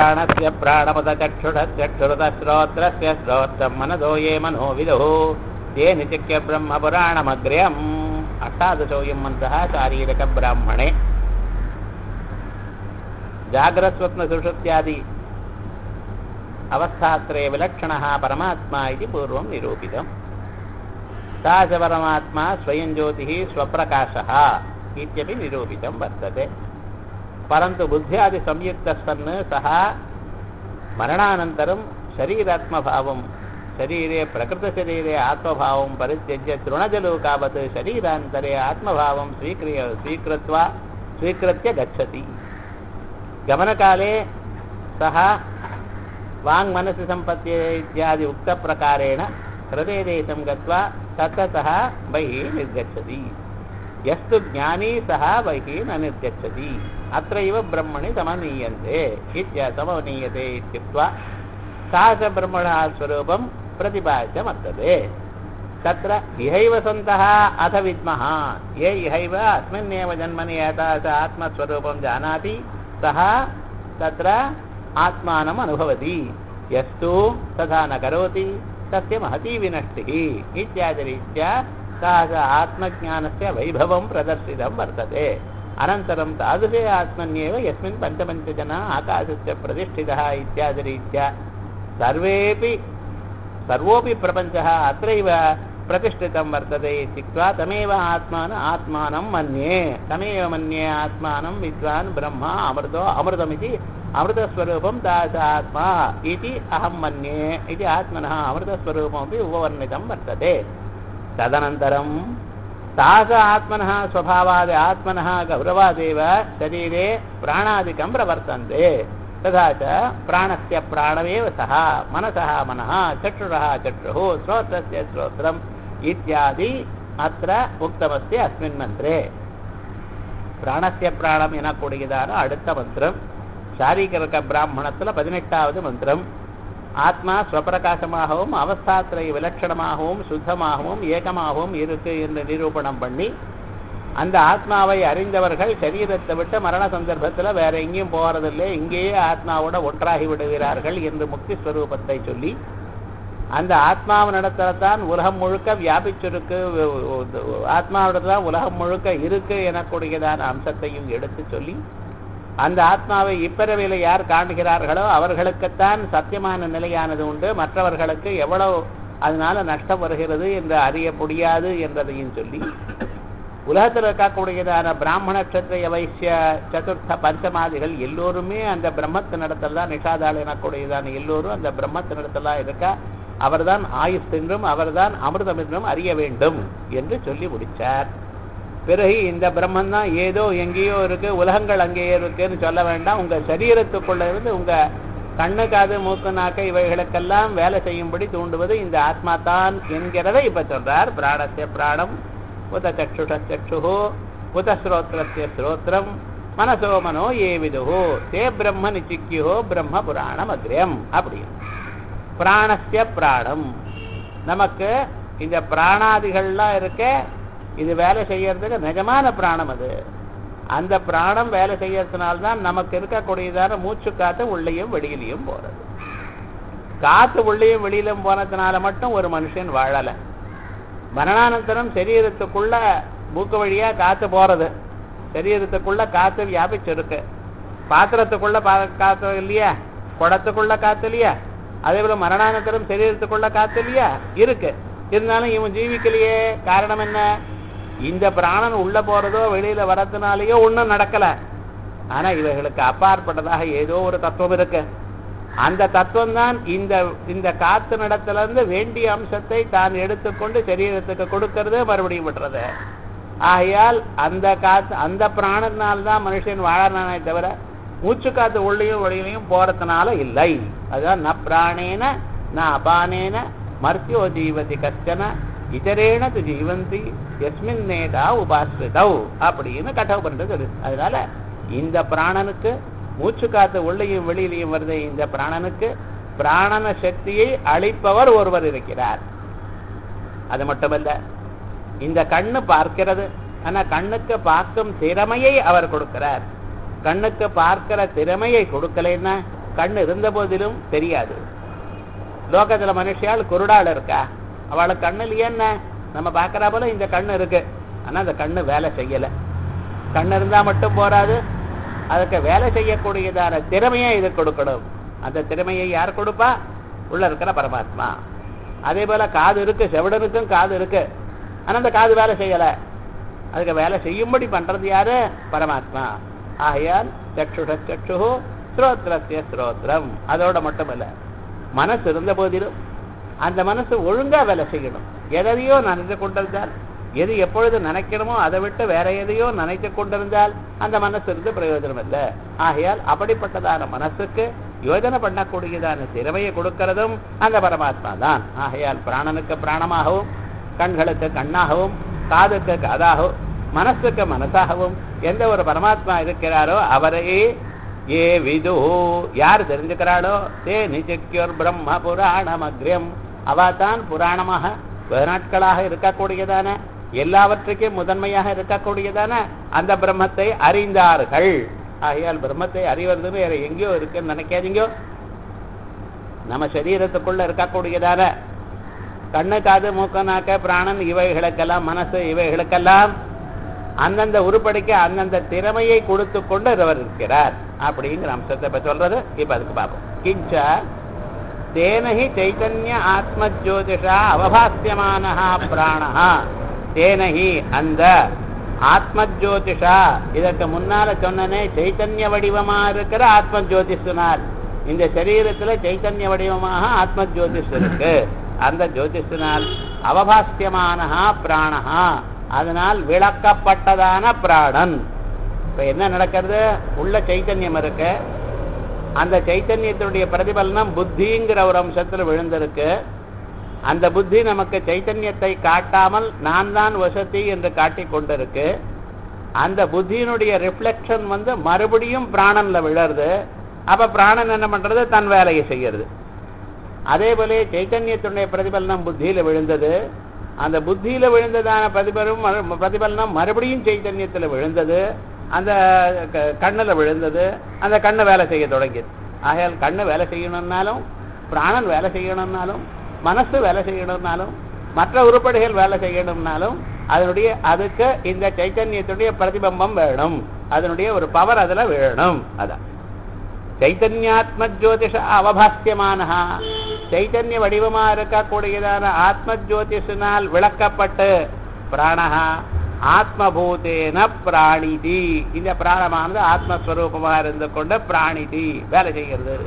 प्राणस्य प्राणपदचक्षुषचक्षुरुतश्रोत्रस्य श्रोत्रम् मनसो ये मनो विदुः ते निचिक्य ब्रह्मपुराणमग्र्यम् अष्टादशोऽयं मन्त्रः शारीरकब्राह्मणे जाग्रस्वप्नसुषुप्त्यादि अवस्थात्रये विलक्षणः परमात्मा इति पूर्वं निरूपितम् सा च परमात्मा स्वयं ज्योतिः स्वप्रकाशः इत्यपि निरूपितं वर्तते परन्तु बुद्ध्यादिसंयुक्तः सन् सः मरणानन्तरं शरीरात्मभावं शरीरे प्रकृतशरीरे आत्मभावं परित्यज्य तृणजलोकावत् शरीरान्तरे आत्मभावं स्वीक्रिय स्वीकृत्वा स्वीकृत्य गच्छति गमनकाले सः वाङ्मनसि सम्पत्ति इत्यादि उक्तप्रकारेण हृदयदेशं गत्वा ततः बहिः निर्गच्छति यस्तु ज्ञानी सः बहिः न निर्गच्छति अत्रैव ब्रह्मणि समनीयन्ते इत्य समनीयते इत्युक्त्वा सा च ब्रह्मणः स्वरूपं प्रतिपाद्य वर्तते तत्र इहैव सन्तः अथ विद्मः ये इहैव अस्मिन्नेव जन्मनि यथा स आत्मस्वरूपं जानाति सः तत्र आत्मानम् अनुभवति यस्तु तथा न करोति तस्य महती विनष्टिः इत्यादिरीत्या सः स आत्मज्ञानस्य वैभवं प्रदर्शितं वर्तते अनन्तरं तादृशे आत्मन्येव यस्मिन् पञ्चपञ्चजना आकाशस्य प्रतिष्ठितः इत्यादिरीत्या सर्वेपि सर्वोऽपि प्रपञ्चः अत्रैव प्रतिष्ठितं वर्तते इत्युक्त्वा तमेव आत्मान आत्मानं मन्ये तमेव मन्ये आत्मानं विद्वान् ब्रह्म अमृतो अमृतमिति अमृतस्वरूपं दास आत्मा इति अहं मन्ये इति आत्मनः अमृतस्वरूपमपि उपवर्णितं वर्तते तदनन्तरं तास आत्मनः स्वभावाद् आत्मनः गौरवादेव शरीरे प्राणादिकं प्रवर्तन्ते तथा च प्राणस्य प्राणमेव सः मनसः मनः चक्षुरः चक्षुः श्रोत्रस्य श्रोत्रम् इत्यादि अत्र उक्तमस्ति अस्मिन् मन्त्रे பிராணசிய பிராணம் எனக்கூடியதான அடுத்த மந்திரம் சாரீகரக பிராமணத்தில் பதினெட்டாவது மந்திரம் ஆத்மா ஸ்வப்பிரகாசமாகவும் அவஸ்தாத்திரை விலட்சணமாகவும் சுத்தமாகவும் ஏகமாகவும் இருக்கு என்று நிரூபணம் பண்ணி அந்த ஆத்மாவை அறிந்தவர்கள் சரீரத்தை விட்டு மரண சந்தர்ப்பத்தில் வேற எங்கேயும் போறதில்லை இங்கேயே ஆத்மாவோட ஒன்றாகி விடுகிறார்கள் என்று முக்தி ஸ்வரூபத்தை சொல்லி அந்த ஆத்மாவினிடத்துல தான் உலகம் முழுக்க வியாபிச்சிருக்கு ஆத்மாவிடத்தான் உலகம் முழுக்க இருக்கு எனக்கூடியதான அம்சத்தையும் எடுத்து சொல்லி அந்த ஆத்மாவை இப்பிறவில யார் காண்கிறார்களோ அவர்களுக்குத்தான் சத்தியமான நிலையானது உண்டு மற்றவர்களுக்கு எவ்வளவு அதனால நஷ்டம் வருகிறது என்று அறிய முடியாது என்றதையும் சொல்லி உலகத்தில் இருக்கக்கூடியதான பிராமண கஷத்திரிய வைசிய சதுர்த்த பஞ்சமாதிகள் எல்லோருமே அந்த பிரம்மத்தினிடத்தில் தான் நிஷாதாள் எனக்கூடியதான எல்லோரும் அந்த பிரம்மத்தினிடத்தில் தான் இருக்கா அவர்தான் ஆயுஸ் என்றும் அவர்தான் அமிர்தம் என்றும் அறிய வேண்டும் என்று சொல்லி முடிச்சார் பிறகு இந்த பிரம்மன் தான் ஏதோ எங்கேயோ இருக்கு உலகங்கள் அங்கேயோ இருக்குன்னு சொல்ல வேண்டாம் உங்க சரீரத்துக்குள்ள இருந்து உங்க கண்ணு காது மூக்கு நாக்க இவைகளுக்கெல்லாம் வேலை செய்யும்படி தூண்டுவது இந்த ஆத்மா தான் என்கிறதை இப்ப சொல்றார் பிராணசிய பிராணம் உத சக்ஷுஷ சக்ஷு உத ஸ்ரோத்திரஸ்ய ஸ்ரோத்திரம் மனசோ மனோ ஏ விதுஹோ தே பிரம்ம நிச்சிக்கியோ பிரம்ம புராணம் அக்ரியம் அப்படின்னு பிராணசிய பிராணம் நமக்கு இந்த பிராணாதிகள்லாம் இருக்க இது வேலை செய்யறதுக்கு நிஜமான பிராணம் அது அந்த பிராணம் வேலை செய்யறதுனால்தான் நமக்கு இருக்கக்கூடியதான மூச்சு காத்து உள்ளேயும் வெளியிலையும் போறது காத்து உள்ளேயும் வெளியிலும் போனதுனால மட்டும் ஒரு மனுஷன் வாழலை மரணானந்தரம் சரீரத்துக்குள்ள மூக்கு வழியா காத்து போறது சரீரத்துக்குள்ள காத்து வியாபிச்சிருக்கு பாத்திரத்துக்குள்ள காத்து இல்லையா குடத்துக்குள்ள காத்து இல்லையா அதே போல மரணானந்தரம் சரீரத்துக்குள்ள காத்து இல்லையா இருக்கு இருந்தாலும் இவன் ஜீவிக்கலையே காரணம் என்ன இந்த பிராணன் உள்ள போறதோ வெளியில வரதுனாலயோ ஒன்றும் நடக்கல ஆனா இவைகளுக்கு அப்பாற்பட்டதாக ஏதோ ஒரு தத்துவம் இருக்கு அந்த தத்துவம் தான் இந்த இந்த காத்து நடத்துல இருந்து வேண்டிய அம்சத்தை தான் எடுத்துக்கொண்டு சரீரத்துக்கு கொடுக்கறது மறுபடியும் விடுறது ஆகையால் அந்த காத்து அந்த பிராணத்தினால்தான் தான் மனுஷன் வாழறானே தவிர மூச்சு காத்து உள்ளையும் வெளியிலையும் போறதுனால இல்லை அதுதான் ந பிராணேன ந அபானேன மர்த்தியோ ஜீவதி கஷ்டன இதரேன து ஜீவந்தி எஸ்மின் நேதா உபாசிரிதவ் அப்படின்னு கட்டவு பண்றது சொல்லுது அதனால இந்த பிராணனுக்கு மூச்சு காத்து உள்ளையும் வெளியிலையும் வருது இந்த பிராணனுக்கு பிராணன சக்தியை அளிப்பவர் ஒருவர் இருக்கிறார் அது மட்டுமல்ல இந்த கண்ணு பார்க்கிறது ஆனா கண்ணுக்கு பார்க்கும் திறமையை அவர் கொடுக்கிறார் கண்ணுக்கு பார்க்கிற திறமையை கொடுக்கலைன்னா கண் இருந்த போதிலும் தெரியாது லோகத்துல மனுஷியால் குருடாள் இருக்கா அவளுக்கு கண்ணு என்ன நம்ம பார்க்கறா போல இந்த கண்ணு இருக்கு ஆனா அந்த கண்ணு வேலை செய்யல கண்ணு இருந்தா மட்டும் போராது அதுக்கு வேலை செய்யக்கூடியதான திறமையை இது கொடுக்கணும் அந்த திறமையை யார் கொடுப்பா உள்ள இருக்கிற பரமாத்மா அதே போல காது இருக்கு செவிடனுக்கும் காது இருக்கு ஆனா அந்த காது வேலை செய்யல அதுக்கு வேலை செய்யும்படி பண்றது யாரு பரமாத்மா ஆகையால் சக்ஷுஷ சக்ஷு ஸ்ரோத்ரஸ்ய ஸ்ரோத்ரம் அதோட மட்டுமல்ல மனசு இருந்த போதிலும் அந்த மனசு ஒழுங்கா வேலை செய்யணும் எதையோ நினைத்து கொண்டிருந்தால் எது எப்பொழுது நினைக்கணுமோ அதை விட்டு வேற எதையோ நினைத்து கொண்டிருந்தால் அந்த மனசு இருந்து பிரயோஜனம் இல்லை ஆகையால் அப்படிப்பட்டதான மனசுக்கு யோஜனை பண்ணக்கூடியதான திறமையை கொடுக்கிறதும் அந்த பரமாத்மா தான் ஆகையால் பிராணனுக்கு பிராணமாகவும் கண்களுக்கு கண்ணாகவும் காதுக்கு காதாகவும் மனசுக்கு மனசாகவும் எந்த ஒரு பரமாத்மா இருக்கிறாரோ அவரையே ஏ விது யார் தெரிஞ்சுக்கிறாளோ தே நிஜக்கியோர் பிரம்ம புராணமக்ரியம் அவ தான் புராணமாக நாட்களாக இருக்கக்கூடியதான எல்லாவற்றுக்கும் முதன்மையாக இருக்கக்கூடியதான அந்த பிரம்மத்தை அறிந்தார்கள் ஆகையால் பிரம்மத்தை அறிவதுன்னு வேற எங்கேயோ இருக்குன்னு நினைக்காதீங்க நம்ம சரீரத்துக்குள்ள இருக்கக்கூடியதான கண்ணு காது மூக்கு நாக்க பிராணன் இவைகளுக்கெல்லாம் மனசு இவைகளுக்கெல்லாம் அந்தந்த உருப்படிக்கு அந்தந்த திறமையை கொடுத்து கொண்டு அவர் இருக்கிறார் அப்படிங்கிற அம்சத்தை இப்ப சொல்றது இப்ப அதுக்கு பார்ப்போம் கிஞ்ச தேனஹி சைத்தன்ய ஆத்ம ஜோதிஷா அவபாசியமான பிராணஹா தேனஹி அந்த ஆத்ம ஜோதிஷா இதற்கு முன்னால சொன்னனே சைத்தன்ய வடிவமா இருக்கிற ஆத்ம ஜோதிஷனால் இந்த சரீரத்துல சைத்தன்ய வடிவமாக ஆத்ம ஜோதிஷ் இருக்கு அந்த ஜோதிஷனால் அவபாசியமானஹா பிராணஹா அதனால் விளக்கப்பட்டதான பிராணன் இப்ப என்ன நடக்கிறது உள்ள சைத்தன்யம் இருக்கு அந்த சைத்தன்யத்தினுடைய பிரதிபலனம் புத்திங்கிற ஒரு அம்சத்துல விழுந்திருக்கு அந்த புத்தி நமக்கு சைத்தன்யத்தை காட்டாமல் நான் தான் வசதி என்று காட்டிக் கொண்டிருக்கு அந்த புத்தியினுடைய ரிஃப்ளெக்ஷன் வந்து மறுபடியும் பிராணன்ல விழருது அப்ப பிராணன் என்ன பண்றது தன் வேலையை செய்யறது அதே போல சைத்தன்யத்தினுடைய பிரதிபலனம் புத்தியில விழுந்தது அந்த புத்தியில விழுந்ததான பிரதிபலம் பிரதிபலனம் மறுபடியும் சைத்தன்யத்துல விழுந்தது அந்த க- கண்ணுல விழுந்தது அந்த கண்ணு வேலை செய்ய தொடங்கியது ஆகையால் கண்ணு வேலை செய்யணும்னாலும் பிராணன் வேலை செய்யணும்னாலும் மனசு வேலை செய்யணும்னாலும் மற்ற உருப்படிகள் வேலை செய்யணும்னாலும் அதனுடைய அதுக்கு இந்த சைத்தன்யத்துடைய பிரதிபம்பம் வேணும் அதனுடைய ஒரு பவர் அதுல வேணும் அதான் சைத்தன்யாத்ம ஜோதிஷ அவபாசியமானஹா சைத்தன்ய வடிவமா இருக்கக்கூடியதான ஆத்ம ஜோதிஷனால் விளக்கப்பட்டு பிராணஹா ஆத்மபூதேன பிராணிதி இந்த பிராணமானது ஆத்மஸ்வரூபமாக இருந்து கொண்டு பிராணிதி வேலை செய்கிறது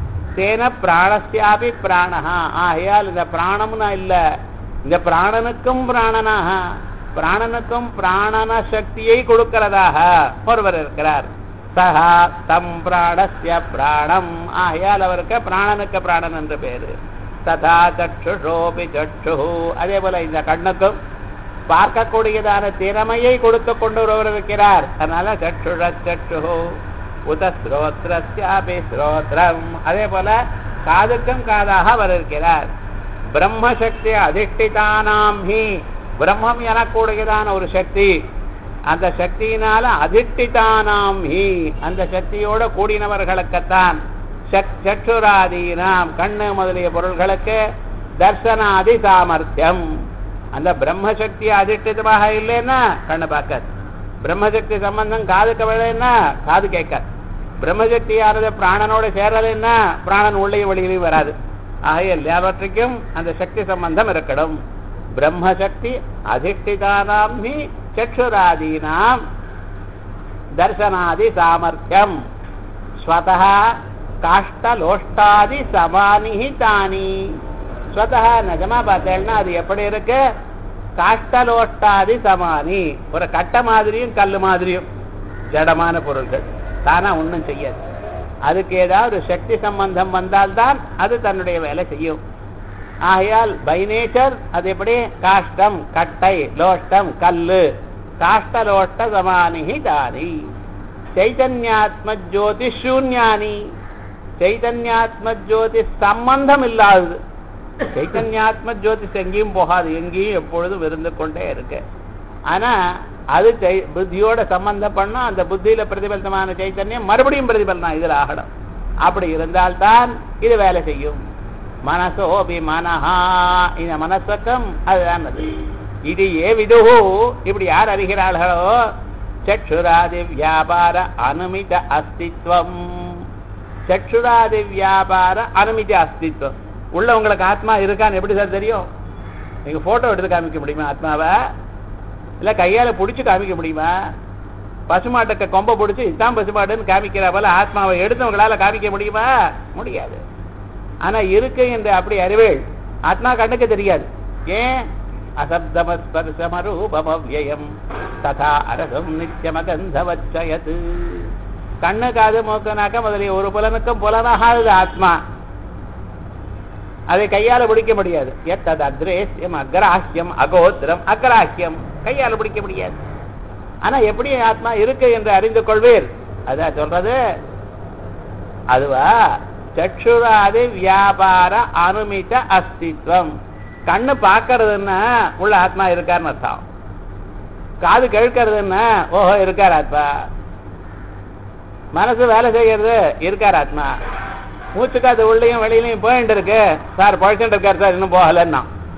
தேன பிராணஸ்யாபி பிராணஹா ஆகையால் இந்த பிராணம்னா இல்ல இந்த பிராணனுக்கும் பிராணனாக பிராணனுக்கும் பிராணன சக்தியை கொடுக்கிறதாக ஒருவர் இருக்கிறார் சஹா தம் பிராணஸ்ய பிராணம் ஆகையால் அவருக்கு பிராணனுக்கு பிராணன் என்று பேரு ததா சற்றுஷோபி சற்று அதே போல இந்த கண்ணுக்கும் பார்க்கக்கூடியதான திறமையை கொடுத்து கொண்டு ஒருவர் இருக்கிறார் அதனால சற்றுஷ சற்று உத ஸ்ரோத்ரஸ்யாபி ஸ்ரோத்ரம் அதே போல காதுக்கும் காதாக அவர் இருக்கிறார் பிரம்மசக்தி அதிஷ்டிதானாம் ஹி பிரம்மம் எனக்கூடியதான ஒரு சக்தி அந்த சக்தியினால அதிஷ்டிதானாம் ஹி அந்த சக்தியோட கூடினவர்களுக்குத்தான் சக்- சற்றுராதீனாம் கண்ணு முதலிய பொருள்களுக்கு தர்சனாதி சாமர்த்தியம் அந்த பிரம்மசக்தி அதிஷ்டிதமாக இல்லைன்னா கண்ணு பார்க்காது பிரம்மசக்தி சம்பந்தம் காதுக்கு விளையன்னா காது கேட்காது பிரம்மசக்தியானது பிராணனோட சேரலைன்னா பிராணன் உள்ளே வெளியிலையும் வராது ஆக எல்லாவற்றுக்கும் அந்த சக்தி சம்பந்தம் இருக்கணும் பிரம்மசக்தி அதிஷ்டிதானாம் ஹி சக்ஷுராதீனாம் தர்சனாதி சாமர்த்தியம் ஸ்வதः காஷ்டலோஷ்டாதி சமானிஹி தானி ஸ்வதः நிஜமா பார்த்தேன்னா அது எப்படி இருக்கு காஷ்டலோஷ்டாதி சமானி ஒரு கட்டை மாதிரியும் கல்லு மாதிரியும் ஜடமான பொருள்கள் தானா ஒண்ணும் செய்யாது அதுக்கு ஏதாவது ஒரு சக்தி சம்பந்தம் வந்தால்தான் அது தன்னுடைய வேலை செய்யும் ஆகையால் பை நேச்சர் அது எப்படி காஷ்டம் கட்டை லோஷ்டம் கல்லு காஷ்டலோஷ்ட சமானிஹி தானி சைதன்யாத்ம ஜோதி சூன்யானி சைதன்யாத்ம ஜோதி சம்பந்தம் இல்லாதது சைத்தன்யாத்ம ஜோதிஷ் எங்கேயும் போகாது எங்கேயும் எப்பொழுதும் இருந்து கொண்டே இருக்கு ஆனா அது சை- புத்தியோட சம்பந்தம் பண்ணா அந்த புத்தியில பிரதிபலித்தமான சைத்தன்யம் மறுபடியும் பிரதிபலனா இதுல ஆகணும் அப்படி இருந்தால்தான் இது வேலை செய்யும் மனசோபி மனஹா இந்த மனசக்கம் அதுதான் அது இது ஏ விதுகு இப்படி யார் அறிகிறார்களோ சற்றுராதி வியாபார அனுமித அஸ்தித்வம் சற்றுராதி வியாபார அனுமித அஸ்தித்வம் உள்ள உங்களுக்கு ஆத்மா இருக்கான்னு எப்படி சார் தெரியும் நீங்க போட்டோ எடுத்து காமிக்க முடியுமா ஆத்மாவை இல்ல கையால புடிச்சு காமிக்க முடியுமா பசுமாட்டுக்கு கொம்ப பிடிச்சி இதான் பசுமாட்டுன்னு காமிக்கிற போல ஆத்மாவை எடுத்தவங்களால காமிக்க முடியுமா முடியாது ஆனா இருக்கு என்று அப்படி அறிவேள் ஆத்மா கண்ணுக்கு தெரியாது ஏன் அசப்தமஸ்பர்சமரூபமவ்யயம் ததா அரசம் நித்தியமகந்தவச்சயது கண்ணு காது மூக்கனாக்க முதலிய ஒரு புலனுக்கும் புலனாகாதது ஆத்மா அதை கையால பிடிக்க முடியாது எத்தது அக்ரேசியம் அக்ராஹ்யம் அகோத்திரம் அக்ராஹ்யம் கையால பிடிக்க முடியாது ஆனா எப்படி ஆத்மா இருக்கு என்று அறிந்து கொள்வீர் அதான் சொல்றது அதுவா சற்றுராதி வியாபார அனுமித அஸ்தித்வம் கண்ணு பார்க்கறதுன்னா உள்ள ஆத்மா இருக்காருன்னு அர்த்தம் காது கேட்கறதுன்னா ஓஹோ இருக்கார் ஆத்மா மனசு வேலை செய்யறது இருக்கார் ஆத்மா மூச்சுக்கு அது உள்ளேயும் வெளியிலையும் போயிட்டு இருக்கு சார் பழச்சுட்டு இருக்காரு சார் இன்னும் போகலன்னா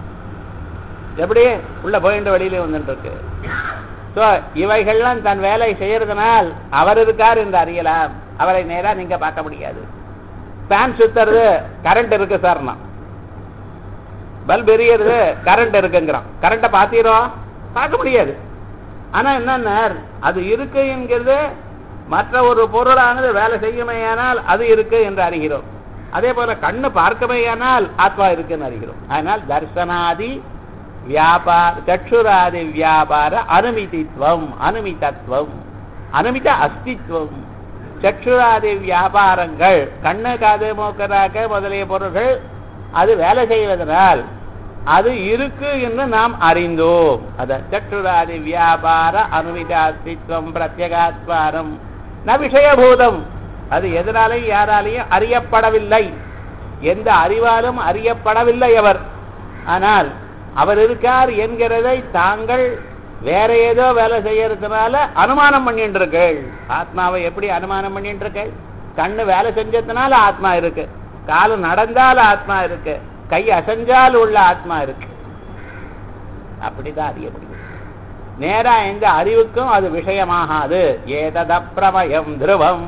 எப்படி உள்ள போயிட்டு வெளியில வந்துட்டு இருக்கு ஸோ இவைகள்லாம் தன் வேலை செய்யறதுனால் அவர் இருக்கார் என்று அறியலாம் அவரை நேரா நீங்க பார்க்க முடியாது ஃபேன் சுத்துறது கரண்ட் இருக்கு சார்னா பல்ப் எரியறது கரண்ட் இருக்குங்கிறான் கரண்ட்டை பார்த்தீரோம் பார்க்க முடியாது ஆனா என்னன்னா அது இருக்கு என்கிறது மற்ற ஒரு பொருளானது வேலை செய்யுமையானால் அது இருக்கு என்று அறிகிறோம் அதே போல கண்ணு பார்க்கமையானால் ஆத்மா இருக்குன்னு அறிகிறோம் அதனால் தர்சனாதி வியாபார சற்றுராதி வியாபார அனுமிதித்வம் அனுமிதத்துவம் அனுமித அஸ்தித்வம் சற்றுராதி வியாபாரங்கள் கண்ணு காது மூக்கராக முதலிய பொருள்கள் அது வேலை செய்வதனால் அது இருக்கு என்று நாம் அறிந்தோம் அத சற்றுராதி வியாபார அனுமித அஸ்தித்வம் பிரத்யகாத்வாரம் ந விஷயபூதம் அது எதனாலையும் யாராலையும் அறியப்படவில்லை எந்த அறிவாலும் அறியப்படவில்லை அவர் ஆனால் அவர் இருக்கார் என்கிறதை தாங்கள் வேற ஏதோ வேலை செய்யறதுனால அனுமானம் பண்ணிட்டு இருக்கள் ஆத்மாவை எப்படி அனுமானம் பண்ணிட்டு இருக்கள் கண்ணு வேலை செஞ்சதுனால ஆத்மா இருக்கு காலு நடந்தால் ஆத்மா இருக்கு கை அசைஞ்சால் உள்ள ஆத்மா இருக்கு அப்படிதான் அறிய முடியும் நேரா எந்த அறிவுக்கும் அது விஷயமாகாது ஏதத் அப்பிரமயம் துருவம்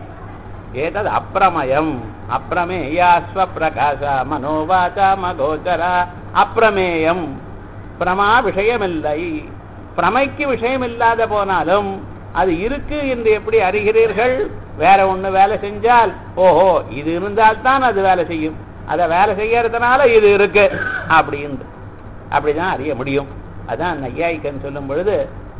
ஏதத் அப்பிரமயம் அப்பிரமேயாஸ்வ பிரகாச மனோவாச்சா மகோச்சர அப்பிரமேயம் பிரமா விஷயமில்லை பிரமைக்கு விஷயம் இல்லாத போனாலும் அது இருக்கு என்று எப்படி அறிகிறீர்கள் வேற ஒண்ணு வேலை செஞ்சால் ஓஹோ இது இருந்தால்தான் அது வேலை செய்யும் அதை வேலை செய்யறதுனால இது இருக்கு அப்படின்னு அப்படிதான் அறிய முடியும் அதான் நையாயிக்கன் சொல்லும் பொழுது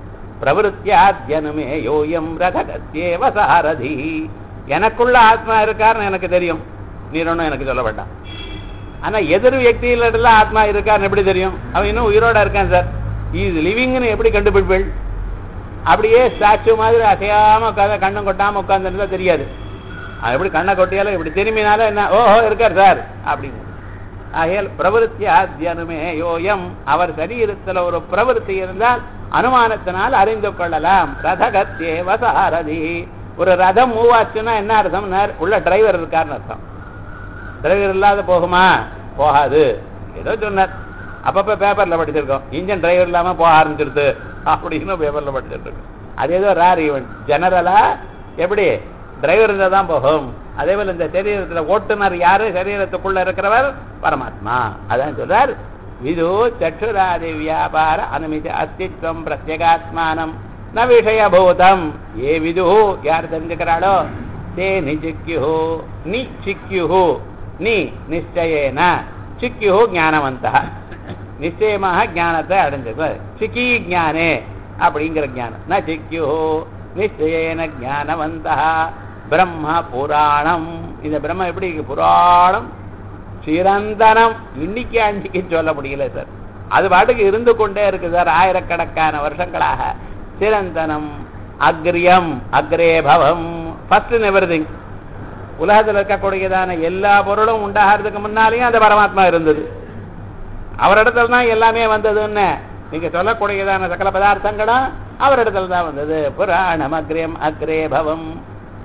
பிரவருத்தியாத்யனுமே யோயம் ரதகத்தேவ சாரதி எனக்குள்ள ஆத்மா இருக்காருன்னு எனக்கு தெரியும் நீர் ஒன்றும் எனக்கு சொல்ல வேண்டாம் ஆனா எதிர் வியக்தியில ஆத்மா இருக்காருன்னு எப்படி தெரியும் அவன் இன்னும் உயிரோட இருக்கான் சார் இஸ் லிவிங்னு எப்படி கண்டுபிடிப்பீள் அப்படியே ஸ்டாச்சு மாதிரி அசையாம கதை கண்ணம் கொட்டாம உட்கார்ந்துருந்தா தெரியாது அது எப்படி கண்ணை கொட்டியாலும் இப்படி திரும்பினாலும் என்ன ஓஹோ இருக்கார் சார் அப்படின்னு ஆகையால் பிரவருத்தி ஆத்தியனுமே யோயம் அவர் சரீரத்துல ஒரு பிரவருத்தி இருந்தால் அனுமானத்தினால் அறிந்து கொள்ளலாம் ரதகத்தேவ சாரதி ஒரு ரதம் மூவ் ஆச்சுன்னா என்ன அர்த்தம் உள்ள டிரைவர் இருக்காருன்னு அர்த்தம் டிரைவர் இல்லாத போகுமா போகாது ஏதோ சொன்னார் அப்பப்ப பேப்பர்ல படிச்சிருக்கோம் இன்ஜின் டிரைவர் இல்லாம போக ஆரம்பிச்சிருது அப்படின்னு பேப்பர்ல படிச்சிட்டு இருக்கோம் அது ஏதோ ரேர் ஈவெண்ட் ஜெனரலா எப்படி டிரைவர் இருந்தா தான் போகும் அதே போல இந்த சரீரத்துல ஓட்டுநர் யாரு சரீரத்துக்குள்ள இருக்கிறவர் பரமாத்மா அதான் சொல்றார் விது சற்றுராதி வியாபார அனுமித அஸ்தித்வம் பிரத்யேகாத்மானம் ந விஷயபூதம் ஏ விது யார் தெரிஞ்சுக்கிறாளோ தே நிச்சிக்யு நி சிக்யு நீ நிச்சயேன சிக்யு ஞானவந்த நிச்சயமாக ஞானத்தை அடைஞ்சிருப்பார் சிக்கி ஞானே அப்படிங்கிற ஞானம் ந சிக்யு நிச்சயேன ஞானவந்தா பிரம்ம புராணம் இந்த பிரம்ம எப்படி இருக்கு புராணம் சிரந்தனம் இன்னைக்கு அன்னைக்கு சொல்ல முடியல சார் அது பாட்டுக்கு இருந்து கொண்டே இருக்கு சார் ஆயிரக்கணக்கான வருஷங்களாக சிரந்தனம் அக்ரியம் அக்ரே பவம் ஃபர்ஸ்ட் எவ்ரிதிங் உலகத்தில் இருக்கக்கூடியதான எல்லா பொருளும் உண்டாகிறதுக்கு முன்னாலேயும் அந்த பரமாத்மா இருந்தது அவரிடத்துல தான் எல்லாமே வந்ததுன்னு நீங்க சொல்லக்கூடியதான சகல பதார்த்தங்களும் அவரிடத்துல தான் வந்தது புராணம் அக்ரியம் அக்ரே பவம்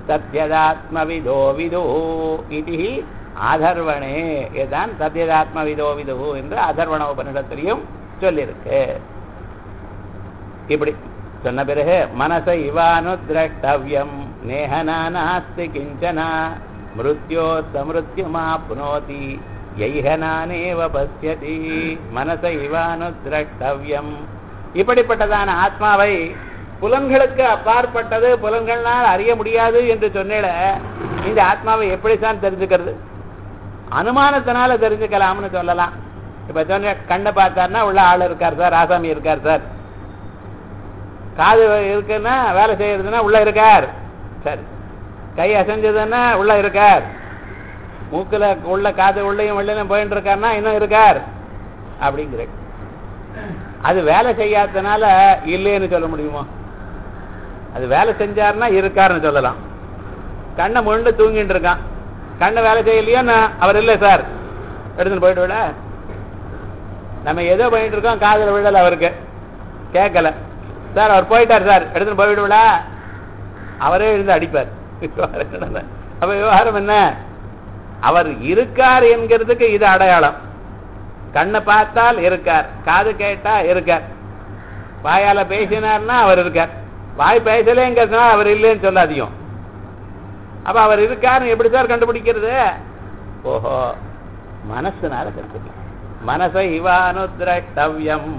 தத்யதாத்மவிதோ விதோ இது ஆதர்வணே இதுதான் தத்யதாத்மவிதோ விதோ என்று அதர்வண உபனிடத்திலையும் சொல்லியிருக்கு இப்படி சொன்ன பிறகு மனச இவானு திரஷ்டவியம் நேஹனாஸ்தி கிஞ்சனா மிருத்யோ சமிருத்யுமாப்னோதி யைஹனானேவ பசியதி மனச இவானு திரஷ்டவியம் இப்படிப்பட்டதான ஆத்மாவை புலன்களுக்கு அப்பாற்பட்டது புலன்களால் அறிய முடியாது என்று சொன்னேட இந்த ஆத்மாவை எப்படித்தான் தெரிஞ்சுக்கிறது அனுமானத்தினால தெரிஞ்சுக்கலாம்னு சொல்லலாம் இப்ப சொன்ன கண்ணை பார்த்தாருன்னா உள்ள ஆள் இருக்கார் சார் ராசாமி இருக்கார் சார் காது இருக்குன்னா வேலை செய்யறதுன்னா உள்ள இருக்கார் சரி கை அசைஞ்சதுன்னா உள்ள இருக்கார் மூக்குல உள்ள காது உள்ளையும் வெளியிலும் போயிட்டு இருக்காருன்னா இன்னும் இருக்கார் அப்படிங்கிற அது வேலை செய்யாததுனால இல்லைன்னு சொல்ல முடியுமா அது வேலை செஞ்சாருன்னா இருக்காருன்னு சொல்லலாம் கண்ணை முழுண்டு தூங்கிட்டு இருக்கான் கண்ணை வேலை செய்யலையோ நான் அவர் இல்லை சார் எடுத்துன்னு போயிட்டு விட நம்ம ஏதோ பண்ணிட்டு இருக்கோம் காதுல விழல அவருக்கு கேட்கல சார் அவர் போயிட்டார் சார் எடுத்துன்னு போய் விடுவிடா அவரே எழுந்து அடிப்பார் அப்ப விவகாரம் என்ன அவர் இருக்கார் என்கிறதுக்கு இது அடையாளம் கண்ணை பார்த்தால் இருக்கார் காது கேட்டா இருக்கார் வாயால பேசினார்னா அவர் இருக்கார் வாய் பேசலேங்கிறதுனால அவர் இல்லைன்னு சொல்லாதியும் அப்ப அவர் இருக்காருன்னு எப்படி சார் கண்டுபிடிக்கிறது ஓஹோ மனசுனால கண்டுபிடிக்கும் மனசை இவானுதிரஷ்டவ்யம்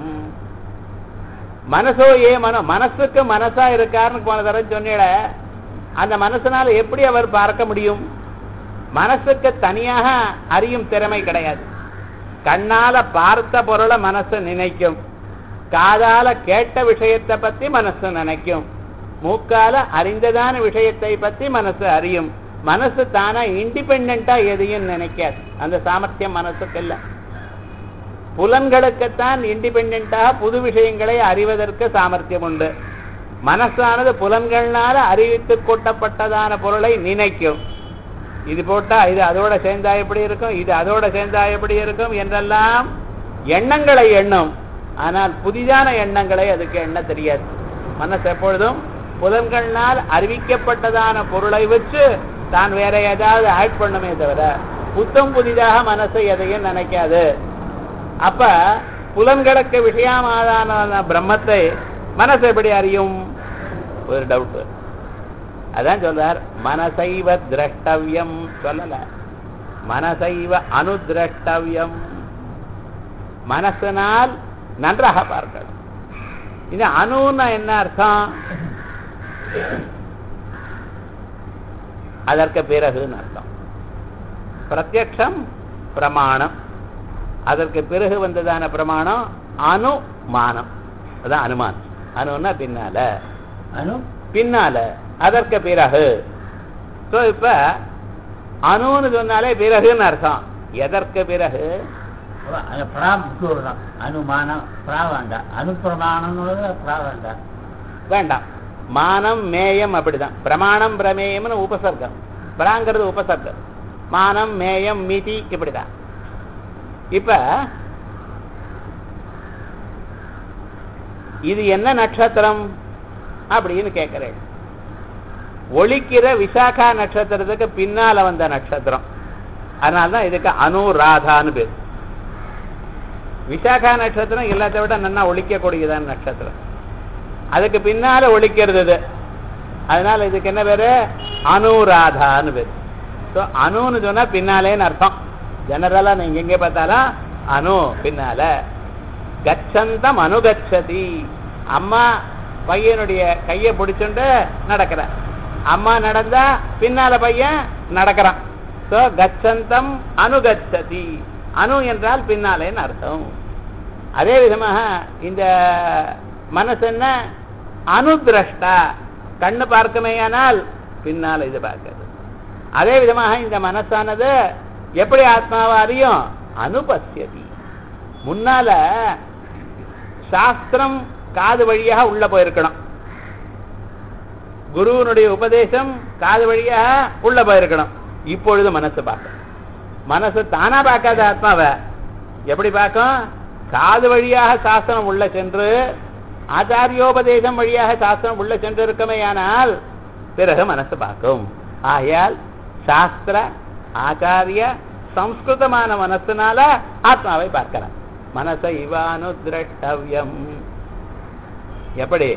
மனசோ ஏ மனோ மனசுக்கு மனசா இருக்காருன்னு போன தடவை சொன்னீட அந்த மனசுனால எப்படி அவர் பார்க்க முடியும் மனசுக்கு தனியாக அறியும் திறமை கிடையாது கண்ணால பார்த்த பொருளை மனசு நினைக்கும் காதால கேட்ட விஷயத்தை பத்தி மனசு நினைக்கும் மூக்கால அறிந்ததான விஷயத்தை பத்தி மனசு அறியும் மனசு தானா இண்டிபெண்டா எதையும் நினைக்காது அந்த சாமர்த்தியம் மனசுக்கு இல்லை புலன்களுக்குத்தான் இண்டிபெண்டாக புது விஷயங்களை அறிவதற்கு சாமர்த்தியம் உண்டு மனசானது புலன்கள்னால அறிவித்து கொட்டப்பட்டதான பொருளை நினைக்கும் இது போட்டா இது அதோட சேர்ந்தா எப்படி இருக்கும் இது அதோட சேர்ந்தா எப்படி இருக்கும் என்றெல்லாம் எண்ணங்களை எண்ணும் ஆனால் புதிதான எண்ணங்களை அதுக்கு எண்ண தெரியாது மனசு எப்பொழுதும் புலன்கள்னால் அறிவிக்கப்பட்டதான பொருளை வச்சு தான் வேற ஏதாவது ஆட் பண்ணுமே தவிர புத்தம் புதிதாக மனசு எதையும் நினைக்காது அப்ப புலன்களுக்கு விஷயமாதான பிரம்மத்தை மனசு எப்படி அறியும் ஒரு டவுட் அதான் சொல்றார் மனசைவ திரஷ்டவியம் சொல்லல மனசைவ அனுதிரஷ்டவியம் மனசனால் நன்றாக பார்க்கணும் இது அணுன்னா என்ன அர்த்தம் அதற்கு பிறகுன்னு அர்த்தம் பிரத்யக்ஷம் பிரமாணம் அதற்கு பிறகு வந்ததான பிரமாணம் அனுமானம் அதான் அனுமான் அணுன்னா பின்னால அனு பின்னால அதற்கு பிறகு ஸோ இப்ப அணுன்னு சொன்னாலே பிறகுன்னு அர்த்தம் எதற்கு பிறகு அந்த பிரா விட்டுவிடலாம் அனுமானம் பிரா வேண்டாம் அனுப்பிரமாணம்னு பிரா வேண்டாம் வேண்டாம் மானம் மேயம் அப்படிதான் பிரமாணம் பிரமேயம்னு உபசர்க்கம் பிராங்கிறது உபசர்க்கம் மானம் மேயம் மிதி இப்படிதான் இப்ப இது என்ன நட்சத்திரம் அப்படின்னு கேட்கிறேன் ஒழிக்கிற விசாகா நட்சத்திரத்துக்கு பின்னால வந்த நட்சத்திரம் அதனால்தான் இதுக்கு அனுராதான்னு பேர் விசாகா நட்சத்திரம் எல்லாத்த விட நல்லா ஒழிக்கக்கூடியதான நட்சத்திரம் அதுக்கு பின்னால ஒழிக்கிறது இது அதனால இதுக்கு என்ன பேரு அனுராதான்னு பேர் ஸோ அணுன்னு சொன்னா பின்னாலேன்னு அர்த்தம் ஜெனரலா நீங்க எங்க பார்த்தாலும் அணு பின்னால கச்சந்தம் அனுகச்சதி அம்மா பையனுடைய கையை பிடிச்சுண்டு நடக்கிற அம்மா நடந்தா பின்னால பையன் நடக்கிறான் ஸோ கச்சந்தம் அனுகச்சதி அணு என்றால் பின்னாலேன்னு அர்த்தம் அதே விதமாக இந்த மனசு என்ன அனுதிரஷ்டா கண்ணு பார்க்குமேயானால் பின்னால் இது பார்க்கிறது அதே விதமாக இந்த மனசானது எப்படி ஆத்மாவை அறியும் அனுபத்தியதி முன்னால சாஸ்திரம் காது வழியாக உள்ள போயிருக்கணும் குருவனுடைய உபதேசம் காது வழியாக உள்ள போயிருக்கணும் இப்பொழுது மனசு பார்க்க மனசு தானா பார்க்காத ஆத்மாவை எப்படி பார்க்கும் காது வழியாக சாஸ்திரம் உள்ள சென்று ஆச்சாரியோபதேசம் வழியாக சாஸ்திரம் உள்ள சென்று இருக்குமேயானால் பிறகு மனசு பார்க்கும் ஆகையால் சாஸ்திர ஆச்சாரிய சம்ஸ்கிருதமான மனசுனால ஆத்மாவை பார்க்கலாம் மனச இவானு திரஷ்டவியம் எப்படி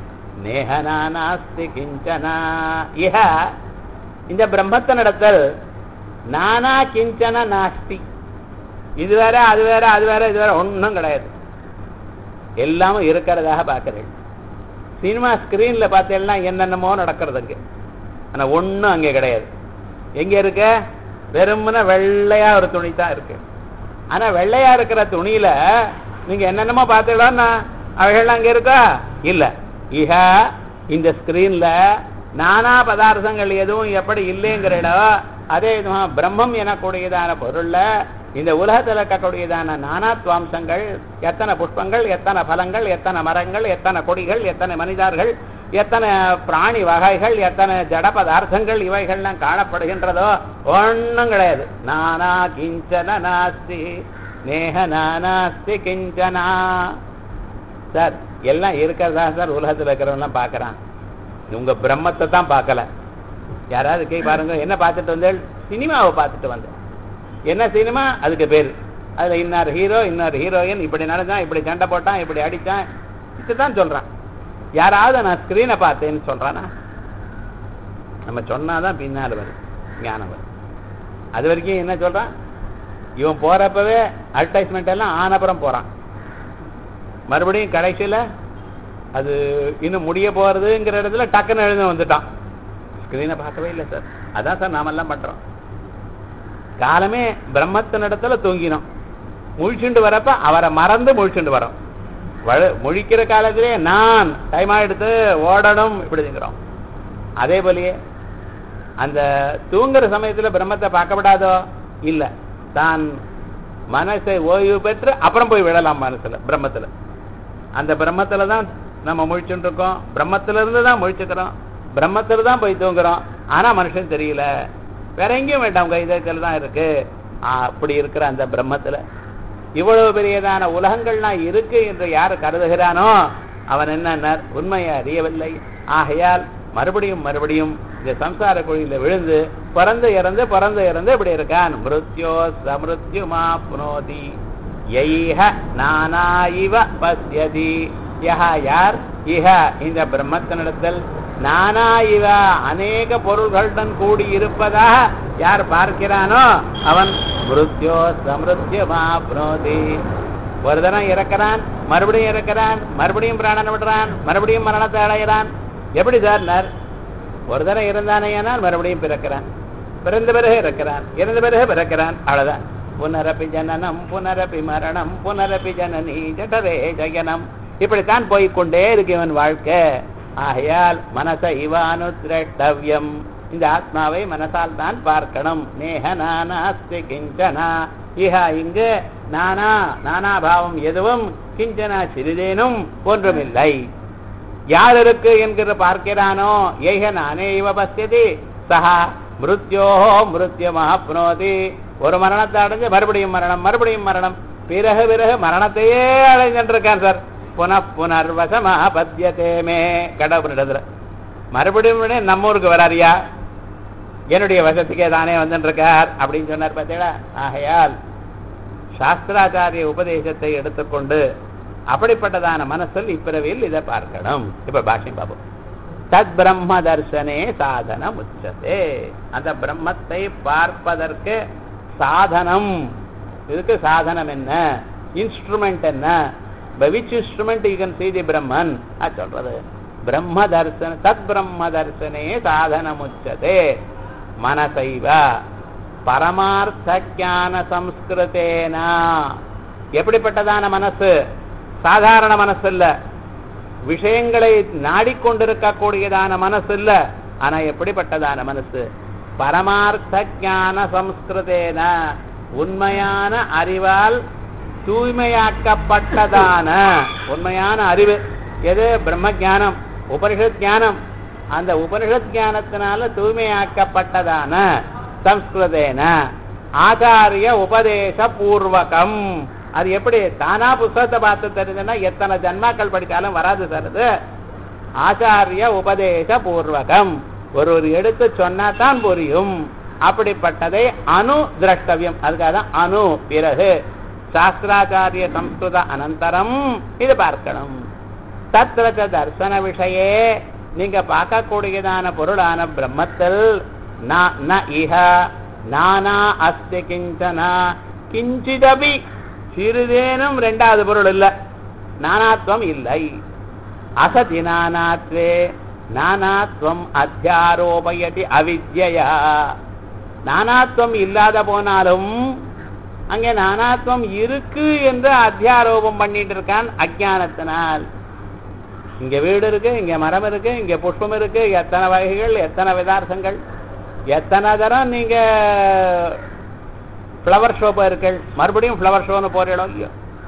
நேகனாஸ்தி கிஞ்சனா இஹ இந்த பிரம்மத்தினிடத்தில் நானா கிஞ்சன நாஸ்தி இது வேற அது வேற அது வேற இது வேற ஒன்றும் கிடையாது எல்லாமும் இருக்கிறதாக பார்க்கிறேன் சினிமா ஸ்கிரீன்ல பார்த்தேன்னா என்னென்னமோ நடக்கிறது அங்கே ஆனா ஒண்ணும் அங்கே கிடையாது எங்க இருக்க வெறுமன வெள்ளையா ஒரு துணி தான் இருக்கு ஆனா வெள்ளையா இருக்கிற துணியில நீங்க என்னென்னமோ பார்த்தீங்கன்னா அவைகள் அங்க இருக்கா இல்ல இஹ இந்த ஸ்கிரீன்ல நானா பதார்த்தங்கள் எதுவும் எப்படி இல்லைங்கிற இடம் அதே விதமா பிரம்மம் எனக்கூடியதான பொருள்ல இந்த உலகத்தில் இருக்கக்கூடியதான நானாத்வாம்சங்கள் எத்தனை புஷ்பங்கள் எத்தனை பலங்கள் எத்தனை மரங்கள் எத்தனை கொடிகள் எத்தனை மனிதர்கள் எத்தனை பிராணி வகைகள் எத்தனை ஜட பதார்த்தங்கள் இவைகள்லாம் காணப்படுகின்றதோ ஒன்றும் கிடையாது நானா கிஞ்சன நாஸ்தி நேக நானாஸ்தி கிஞ்சனா சார் எல்லாம் இருக்கிறதா சார் உலகத்தில் இருக்கிறவங்களாம் பார்க்கறான் உங்க பிரம்மத்தை தான் பார்க்கல யாராவது கை பாருங்க என்ன பார்த்துட்டு வந்தேன் சினிமாவை பார்த்துட்டு வந்தேன் என்ன சினிமா அதுக்கு பேர் அதுல இன்னார் ஹீரோ இன்னொரு ஹீரோயின் இப்படி நடந்தான் இப்படி சண்டை போட்டான் இப்படி அடிச்சான் இதுதான் சொல்றான் யாராவது நான் ஸ்கிரீனை பார்த்தேன்னு சொல்றானா நம்ம சொன்னாதான் பின்னால் வரும் ஞானம் வரும் அது வரைக்கும் என்ன சொல்றான் இவன் போறப்பவே அட்வர்டைஸ்மெண்ட் எல்லாம் ஆனப்புறம் போறான் மறுபடியும் கடைசியில அது இன்னும் முடிய போறதுங்கிற இடத்துல டக்குன்னு எழுந்து வந்துட்டான் ஸ்கிரீனை பார்க்கவே இல்லை சார் அதான் சார் நாமெல்லாம் பண்றோம் காலமே பிரம்மத்தின் இடத்துல தூங்கினோம் முழிச்சுண்டு வரப்ப அவரை மறந்து முழிச்சுண்டு வரோம் வழ- முழிக்கிற காலத்திலே நான் டைம் எடுத்து ஓடணும் இப்படிங்கிறோம் அதே போலயே அந்த தூங்குற சமயத்துல பிரம்மத்தை பார்க்கப்படாதோ இல்ல தான் மனசை ஓய்வு பெற்று அப்புறம் போய் விடலாம் மனசுல பிரம்மத்துல அந்த பிரம்மத்துல தான் நம்ம முழிச்சுட்டு இருக்கோம் பிரம்மத்துல இருந்து தான் முழிச்சுக்கிறோம் பிரம்மத்துல தான் போய் தூங்குறோம் ஆனா மனுஷன் தெரியல வேற எங்கேயும் வேண்டாம் உங்க இதயத்துல தான் இருக்கு ஆ, அப்படி இருக்கிற அந்த பிரம்மத்துல இவ்வளவு பெரியதான உலகங்கள்லாம் இருக்கு என்று யார் கருதுகிறானோ அவன் என்ன உண்மையை அறியவில்லை ஆகையால் மறுபடியும் மறுபடியும் இந்த சம்சார குழியில விழுந்து பிறந்து இறந்து பிறந்து இறந்து இப்படி இருக்கான் மிருத்யோ சமிருத்யுமா புனோதி யைஹ நானா இவ பஸ்யதி யஹ யார் இஹ இந்த பிரம்மத்தினிடத்தில் நானா இவ அநேக பொருள்களுடன் கூடி இருப்பதாக யார் பார்க்கிறானோ அவன் மிருத்யோ சமிருத்யுமா புனோதி ஒரு தரம் இறக்கிறான் மறுபடியும் இறக்கிறான் மறுபடியும் பிராணனை விடுறான் மறுபடியும் மரணத்தை அடைகிறான் எப்படி சார் ஒரு தரம் இருந்தானேயானால் மறுபடியும் பிறக்கிறான் பிறந்த பிறகு இறக்கிறான் இறந்த பிறகு பிறக்கிறான் அவ்வளவுதான் புனரப்பி ஜனனம் புனரப்பி மரணம் புனரப்பி ஜனனி ஜடரே ஜயனம் இப்படித்தான் போய்க்கொண்டே இருக்கு இவன் வாழ்க்கை ஆகையால் மனச இவானு திரட்டவியம் இந்த ஆத்மாவை மனசால் தான் பார்க்கணும் நேஹ நானாஸ்தி கிஞ்சனா இஹா இங்கு நானா நானாபாவம் எதுவும் கிஞ்சனா சிறிதேனும் ஒன்றுமில்லை யார் இருக்கு என்கிற பார்க்கிறானோ ஏக நானே இவ பசியதி சஹா மிருத்யோ மிருத்யமாப்னோதி ஒரு மரணத்தை அடைஞ்சு மறுபடியும் மரணம் மறுபடியும் மரணம் பிறகு பிறகு மரணத்தையே அடைஞ்சிட்டு இருக்கான் சார் புன புனர்வசமா பத்தியதேமே கடவுளிடத்துல மறுபடியும் உடனே நம்ம ஊருக்கு வராரியா என்னுடைய வசத்துக்கே தானே வந்துட்டு இருக்கார் அப்படின்னு சொன்னார் பார்த்தீங்களா ஆகையால் சாஸ்திராச்சாரிய உபதேசத்தை எடுத்துக்கொண்டு அப்படிப்பட்டதான மனசில் இப்பிறவியில் இதை பார்க்கணும் இப்ப பாஷ்யம் பார்ப்போம் தத் பிரம்ம தர்சனே சாதனம் உச்சதே அந்த பிரம்மத்தை பார்ப்பதற்கு சாதனம் இதுக்கு சாதனம் என்ன இன்ஸ்ட்ருமெண்ட் என்ன by which instrument you can see the brahman அது சொல்றது பிரம்ம தர்சன தத் பிரம்ம தர்சனே சாதனம் உச்சதே மனசைவ பரமார்த்த ஞான சம்ஸ்கிருதேனா எப்படிப்பட்டதான மனசு சாதாரண மனசு இல்ல விஷயங்களை நாடிக்கொண்டிருக்கக்கூடியதான மனசு இல்ல ஆனா எப்படிப்பட்டதான மனசு பரமார்த்த ஞான சம்ஸ்கிருதேன உண்மையான அறிவால் தூய்மையாக்கப்பட்டதான உண்மையான அறிவு எது பிரம்ம ஞானம் உபனிஷத் ஞானம் அந்த உபனிஷத் ஞானத்தினால தூய்மையாக்கப்பட்டதான சம்ஸ்கிருதேன ஆச்சாரிய உபதேச பூர்வகம் அது எப்படி தானா புஸ்தகத்தை பார்த்து தெரிஞ்சதுன்னா எத்தனை ஜன்மாக்கள் படித்தாலும் வராது சார் அது ஆச்சாரிய உபதேச பூர்வகம் ஒருவர் எடுத்து சொன்னா தான் புரியும் அப்படிப்பட்டதை அணு திரஷ்டவியம் அதுக்காக தான் அணு பிறகு சாஸ்திராச்சாரிய சம்ஸ்கிருத அனந்தரம் இது பார்க்கணும் தத்திர ச தர்சன விஷயே நீங்க பார்க்கக்கூடியதான பொருளான பிரம்மத்தில் ந- ந இஹ நானா அஸ்தி கிஞ்சனா கிஞ்சிதபி சிறிதேனும் ரெண்டாவது பொருள் இல்ல நானாத்வம் இல்லை அசதி நானாத்வே நானாத்வம் அத்தியாரோபயதி அவித்யா நானாத்வம் இல்லாத போனாலும் அங்கே நானாத்வம் இருக்கு என்று அத்தியாரோபம் பண்ணிட்டு இருக்கான் அஜானத்தினால் இங்க வீடு இருக்கு இங்க மரம் இருக்கு இங்க புஷ்பம் இருக்கு எத்தனை வகைகள் எத்தனை விதார்த்தங்கள் எத்தனை தரம் நீங்க ஃப்ளவர் ஷோ போயிருக்கள் மறுபடியும் ஃப்ளவர் ஷோன்னு போறீடோ இல்லையோ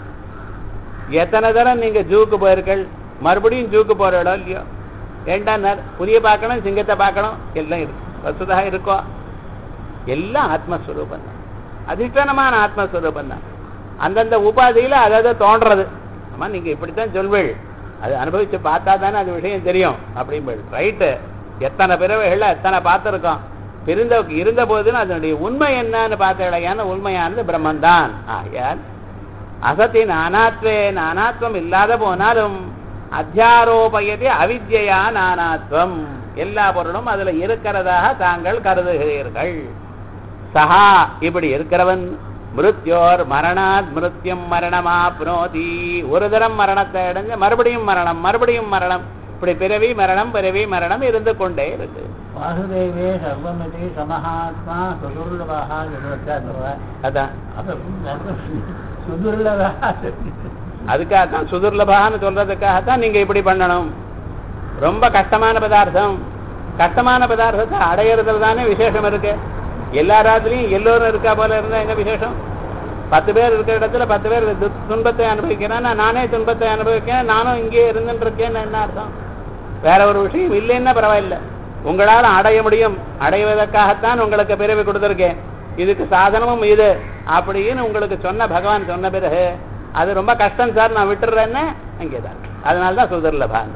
எத்தனை தரம் நீங்க ஜூக்கு போயிருக்கள் மறுபடியும் ஜூக்கு போறீடோ இல்லையோ ஏண்டா புரிய பார்க்கணும் சிங்கத்தை பார்க்கணும் எல்லாம் இருக்கு வசுதா இருக்கோ எல்லாம் ஆத்மஸ்வரூபம் தான் அதிஷ்டானமான ஆத்மஸ்வரூபம் தான் அந்தந்த உபாதியில அதாவது தோன்றது ஆமா நீங்க இப்படித்தான் சொல்வீள் அது அனுபவிச்சு பார்த்தா தானே அது விஷயம் தெரியும் அப்படின்பள் ரைட்டு எத்தனை பிறவைகள்ல எத்தனை பார்த்துருக்கோம் பிரிந்த இருந்த போதுன்னு அதனுடைய உண்மை என்னன்னு பார்த்த உண்மையானது பிரம்மந்தான் ஆகையால் அசத்தி நானாத்வே நானாத்வம் இல்லாத போனாலும் அத்தியாரோபயதி அவித்யா நானாத்வம் எல்லா பொருளும் அதுல இருக்கிறதாக தாங்கள் கருதுகிறீர்கள் சஹா இப்படி இருக்கிறவன் மிருத்யோர் மரணாத் மிருத்யம் மரணமாப்னோதி ஒரு தரம் மரணத்தை அடைஞ்சு மறுபடியும் மரணம் மறுபடியும் மரணம் இப்படி பிறவி மரணம் பிறவி மரணம் இருந்து கொண்டே இருக்கு வாசுதேவே சர்வமிதி சமஹாத்மா சுதுர்லபா சுதுர்லபா அதான் அப்ப சுதுர்லபா அதுக்காகத்தான் சுதுர்லபான்னு சொல்றதுக்காகத்தான் நீங்க இப்படி பண்ணணும் ரொம்ப கஷ்டமான பதார்த்தம் கஷ்டமான பதார்த்தத்தை அடையிறதுல தானே விசேஷம் இருக்கு எல்லா ராத்திரியும் எல்லோரும் இருக்கா போல இருந்தா என்ன விசேஷம் பத்து பேர் இருக்கிற இடத்துல பத்து பேர் து- துன்பத்தை அனுபவிக்கிறேன் நான் நானே துன்பத்தை அனுபவிக்கிறேன் நானும் இங்கே இருந்துட்டு இருக்கேன்னு என்ன அர்த்தம் வேற ஒரு விஷயம் இல்லைன்னா பரவாயில்ல உங்களால் அடைய முடியும் அடைவதற்காகத்தான் உங்களுக்கு பிறவி கொடுத்துருக்கேன் இதுக்கு சாதனமும் இது அப்படின்னு உங்களுக்கு சொன்ன பகவான் சொன்ன பிறகு அது ரொம்ப கஷ்டம் சார் நான் விட்டுறேன்னு அங்கேதான் அதனால தான் சுதர்லபான்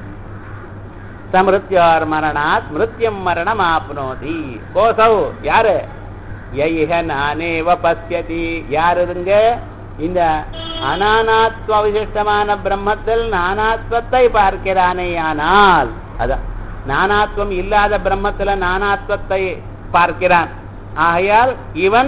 சமிருத்யோர் மரணாத் மிருத்யம் மரணம் ஆப்னோதி கோசௌ யாரு யைஹ நானேவ பசியதி யார் இருங்க இந்த அனானாத்வ விசிஷ்டமான பிரம்மத்தில் நானாத்வத்தை பார்க்கிறானேயானால் அதான் நானாத்வம் இல்லாத பிரம்மத்துல நானாத்வத்தை பார்க்கிறான் ஆகையால் இவன்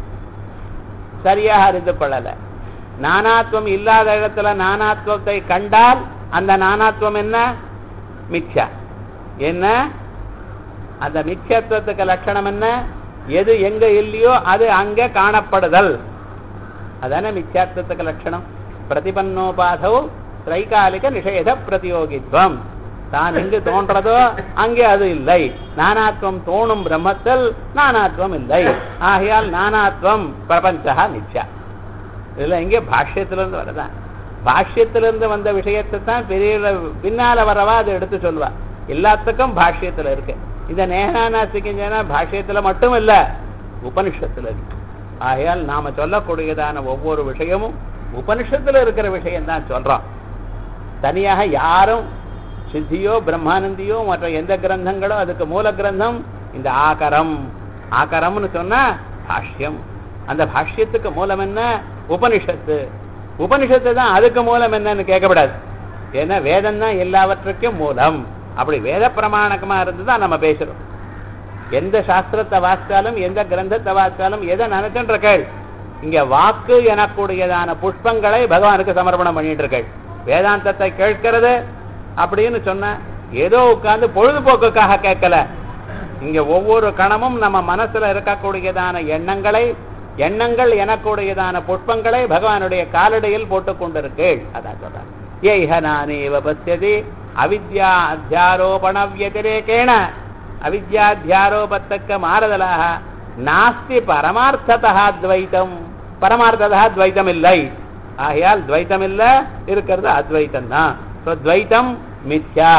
சரியாக அறிந்து கொள்ளல நானாத்வம் இல்லாத இடத்துல நானாத்வத்தை கண்டால் அந்த நானாத்வம் என்ன மிச்சா என்ன அந்த மிச்சத்துவத்துக்கு லட்சணம் என்ன எது எங்க இல்லையோ அது அங்க காணப்படுதல் அதானே மித்யாத்வத்துக்கு லட்சணம் பிரதிபன்னோபாதௌ திரைகாலிக நிஷேத பிரதியோகித்வம் தான் எங்கு தோன்றதோ அங்கே அது இல்லை நானாத்வம் தோணும் பிரம்மத்தில் நானாத்வம் இல்லை ஆகையால் நானாத்வம் பிரபஞ்சா மித்யா இதுல எங்கே பாஷ்யத்திலிருந்து வரதான் பாஷ்யத்திலிருந்து வந்த விஷயத்தை தான் பெரிய பின்னால வரவா அதை எடுத்து சொல்லுவா எல்லாத்துக்கும் பாஷ்யத்துல இருக்கு இந்த நேகானாசிக்கிஞ்சனா பாஷ்யத்துல மட்டும் இல்ல உபனிஷத்துல இருக்கு ஆகையால் நாம சொல்லக்கூடியதான ஒவ்வொரு விஷயமும் உபனிஷத்துல இருக்கிற விஷயம் தான் சொல்றோம் தனியாக யாரும் சித்தியோ பிரம்மானந்தியோ மற்ற எந்த கிரந்தங்களோ அதுக்கு மூல கிரந்தம் இந்த ஆகரம் ஆகரம்னு சொன்னா பாஷ்யம் அந்த பாஷ்யத்துக்கு மூலம் என்ன உபனிஷத்து உபனிஷத்து தான் அதுக்கு மூலம் என்னன்னு கேட்கக்கூடாது ஏன்னா வேதம் தான் எல்லாவற்றுக்கும் மூலம் அப்படி வேத பிரமாணகமா இருந்து தான் நம்ம பேசுறோம் எந்த சாஸ்திரத்தை வாசித்தாலும் எந்த கிரந்தத்தை வாசித்தாலும் எதை நினைச்சுட்டு இருக்கள் இங்க வாக்கு எனக்கூடியதான புஷ்பங்களை பகவானுக்கு சமர்ப்பணம் பண்ணிட்டு இருக்கள் வேதாந்தத்தை கேட்கிறது அப்படின்னு சொன்ன ஏதோ உட்கார்ந்து பொழுதுபோக்குக்காக கேட்கல இங்க ஒவ்வொரு கணமும் நம்ம மனசுல இருக்கக்கூடியதான எண்ணங்களை எண்ணங்கள் எனக்கூடியதான புஷ்பங்களை பகவானுடைய காலடியில் போட்டுக் கொண்டிருக்கீள் அதான் சொல்றாங்க ஏஹ நானேவ பசியதி அவித்யா அத்தியாரோபண வியதிரேகேண அவித்யாத்தியாரோபத்துக்கு மாறுதலாக நாஸ்தி பரமார்த்ததா துவைத்தம் பரமார்த்ததா துவைத்தம் இல்லை ஆகையால் துவைத்தம் இல்ல இருக்கிறது அத்வைத்தம் தான் So, துவைத்தம் மித்யா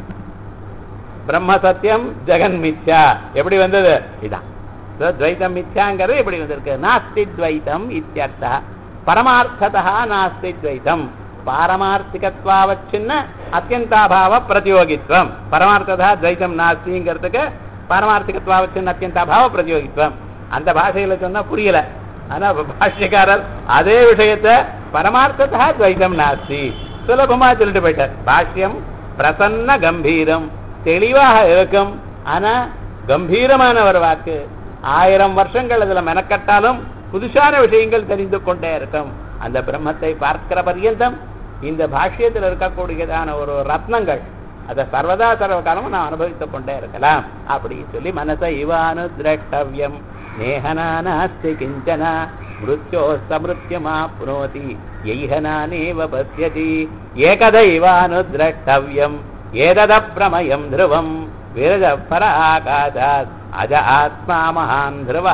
பிரம்ம சத்தியம் ஜெகன் மித்யா எப்படி வந்தது இதான் So, துவைத்தம் மித்யாங்கிறது எப்படி வந்திருக்கு நாஸ்தி துவைத்தம் இத்தியர்த்தா பரமார்த்ததா நாஸ்தி துவைத்தம் பாரமார்த்திகத்வாவச்சின்ன அத்தியந்தாபாவ பிரதியோகித்வம் பரமார்த்ததா துவைத்தம் நாஸ்திங்கிறதுக்கு பாரமார்த்திகத்வாவச்சின் அத்தியந்தாபாவ பிரதியோகித்வம் அந்த பாஷையில சொன்னா புரியல ஆனா பாஷ்யக்காரர் அதே விஷயத்தை பரமார்த்ததா துவைத்தம் நாஸ்தி சுலபமா சொல்லிட்டு போயிட்டார் பாஷ்யம் பிரசன்ன கம்பீரம் தெளிவாக இருக்கும் ஆனா கம்பீரமான ஒரு வாக்கு ஆயிரம் வருஷங்கள் அதுல மெனக்கட்டாலும் புதுசான விஷயங்கள் தெரிந்து கொண்டே இருக்கும் அந்த பிரம்மத்தை பார்க்கிற பர்யந்தம் இந்த பாஷ்யத்தில் இருக்கக்கூடியதான ஒரு ரத்னங்கள் அதை சர்வதா சர்வகாலமும் நான் அனுபவித்துக் கொண்டே இருக்கலாம் அப்படி சொல்லி மனச இவானு திரஷ்டவியம் நேகனாஸ்தி கிஞ்சன மிருத்யோ சமிருத்தியமாப்னோதி எய்ஹனானேவ பசியதி ஏகதைவானு திரஷ்டவியம் ஏததப்பிரமயம் த்ருவம் விரஜ பர ஆகாசாத் அஜ ஆத்மா மகான் த்ருவா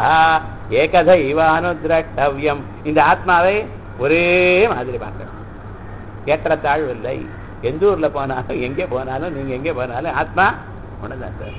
ஏகதைவானு திரஷ்டவியம் இந்த ஆத்மாவை ஒரே மாதிரி பார்க்கணும் ஏற்றத்தாழ்வு இல்லை எந்த ஊர்ல போனாலும் எங்கே போனாலும் நீங்க எங்கே போனாலும் ஆத்மா ஒண்ணுதான் சார்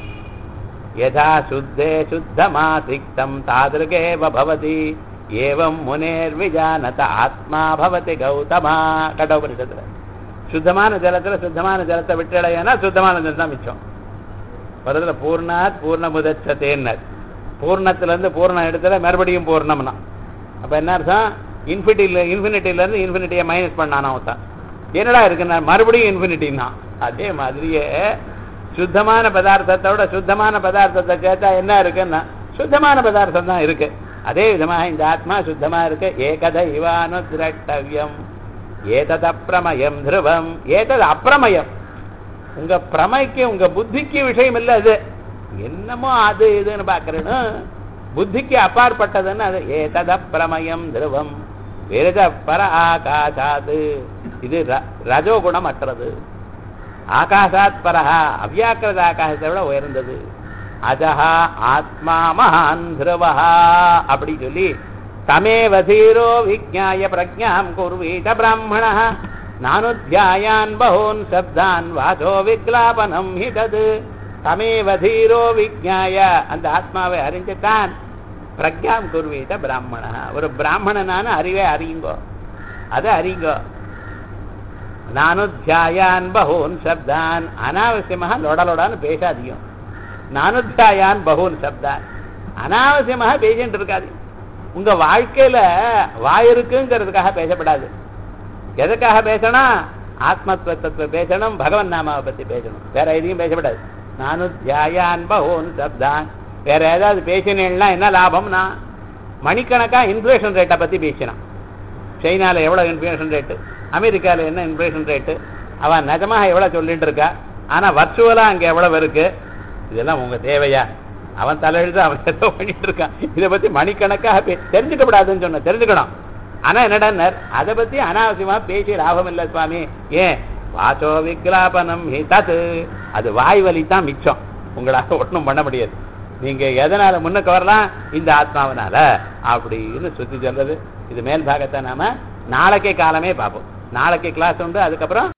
யதா சுத்தே சுத்தமாதிக்தம் தாதிருகேவ பவதி ஏவம் முனேர் விஜானத ஆத்மா பவதி கௌதமா கடோபரிஷத்துல சுத்தமான ஜலத்துல சுத்தமான ஜலத்தை விட்டுடையனா சுத்தமான ஜலம் தான் மிச்சம் பதத்துல பூர்ணாத் பூர்ண முதச்சத்தேன்னர் பூர்ணத்துல இருந்து பூர்ண இடத்துல மறுபடியும் பூர்ணம்னா அப்ப என்ன அர்த்தம் இன்ஃபினிட்டில இன்ஃபினிட்டில இருந்து இன்ஃபினிட்டியை மைனஸ் பண்ணானா அவன் என்னடா இருக்குன்னா மறுபடியும் இன்ஃபினிட்டின்னா அதே மாதிரியே சுத்தமான பதார்த்தத்தோட சுத்தமான பதார்த்தத்தை சேர்த்தா என்ன இருக்குன்னா சுத்தமான பதார்த்தம் தான் இருக்கு அதே விதமாக இந்த ஆத்மா சுத்தமா இருக்கு ஏகத இவானு திரட்டவியம் ஏதத் அப்பிரமயம் திருவம் ஏதது அப்பிரமயம் உங்க பிரமைக்கு உங்க புத்திக்கு விஷயம் இல்லை அது என்னமோ அது இதுன்னு பாக்குறேன்னு புத்திக்கு அப்பாற்பட்டதுன்னு அது ஏதத பிரமயம் திருவம் விரத பர ஆகாசாது இது ர- ரஜோகுணம் அற்றது ஆகாசாத் பரஹா அவ்யாக்கிரத ஆகாசத்தை விட உயர்ந்தது அஜஹா ஆத்மா மகான் திருவஹா அப்படி சொல்லி தமேவ தீரோ விஜாய பிரஜாம் குர்வீத பிராமண நானுத்தியாயான் பகூன் சப்தான் வாசோ விக்லாபனம் ஹி தது தமேவ தீரோ விஜாய அந்த ஆத்மாவை அறிந்துத்தான் பிரஜாம் குர்வீத பிராமண ஒரு பிராமணனான அறிவை அறியுங்கோ அதை அறியுங்கோ நானுத்தியாயான் பகூன் சப்தான் அனாவசியமாக லொடலொடான்னு பேசாதீங்க நானுத்தியாயான் பகூன் சப்தான் அனாவசியமாக பேசிட்டு இருக்காது உங்க வாழ்க்கையில வாய் இருக்குங்கிறதுக்காக பேசப்படாது எதுக்காக பேசணும் ஆத்மத்வத்தை பேசணும் பகவன் நாமாவை பத்தி பேசணும் வேற எதையும் பேசப்படாது நானும் தியாயான் பகோன் சப்தான் வேற ஏதாவது பேசினேன்னா என்ன லாபம்னா மணிக்கணக்கா இன்ஃபிளேஷன் ரேட்டை பத்தி பேசினான் சைனால எவ்வளவு இன்ஃபிளேஷன் ரேட்டு அமெரிக்கால என்ன இன்ஃபிளேஷன் ரேட்டு அவன் நிஜமாக எவ்வளவு சொல்லிட்டு இருக்கா ஆனா வர்ச்சுவலா அங்க எவ்வளவு இருக்கு இதெல்லாம் உங்க தேவையா அவன் தலையெழுத்து அவன் ஏதோ பண்ணிட்டு இருக்கான் இதை பத்தி மணிக்கணக்காக பே- தெரிஞ்சுக்கப்படாதுன்னு சொன்ன தெரிஞ்சுக்கணும் ஆனா என்னடா அதை பத்தி அனாவசியமா பேசி லாபம் இல்ல சுவாமி ஏன் வாசோ விக்லாபனம் ஹி தத் அது வாய் வலி தான் மிச்சம் உங்களால ஒண்ணும் பண்ண முடியாது நீங்க எதனால முன்னுக்கு வரலாம் இந்த ஆத்மாவனால அப்படின்னு சுத்தி சொல்றது இது மேல் பாகத்தை நாம நாளைக்கே காலமே பார்ப்போம் நாளைக்கு கிளாஸ் உண்டு அதுக்கப்புறம்